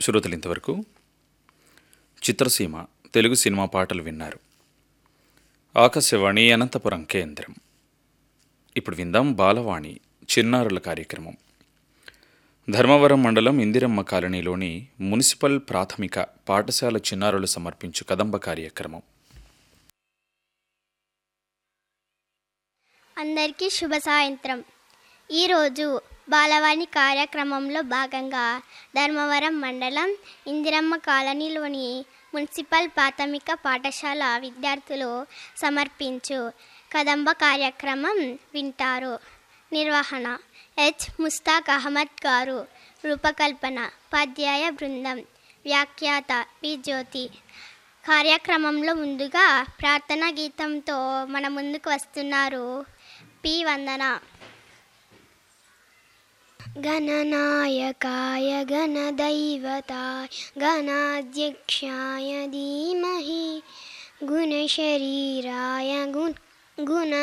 శ్రోతలు ఇంతవరకు చిత్రసీమ తెలుగు సినిమా పాటలు విన్నారు ఆకాశవాణి అనంతపురం కేంద్రం ఇప్పుడు విందాం బాలవాణి చిన్నారుల కార్యక్రమం ధర్మవరం మండలం ఇందిరమ్మ కాలనీలోని మున్సిపల్ ప్రాథమిక పాఠశాల చిన్నారులు సమర్పించు కదంబ కార్యక్రమం అందరికీ శుభ సాయంత్రం ఈరోజు బాలవాణి కార్యక్రమంలో భాగంగా ధర్మవరం మండలం ఇందిరమ్మ కాలనీలోని మున్సిపల్ ప్రాథమిక పాఠశాల విద్యార్థులు సమర్పించు కదంబ కార్యక్రమం వింటారు నిర్వహణ హెచ్ ముస్తాక్ అహ్మద్ గారు రూపకల్పన ఉపాధ్యాయ బృందం వ్యాఖ్యాత పి జ్యోతి కార్యక్రమంలో ముందుగా ప్రార్థనా గీతంతో మన ముందుకు వస్తున్నారు పి వందన గణనాయకాయ గణదైవతాయ గణాధ్యక్షాయ ధీమహి గుణశరీరాయ గుణ గుణ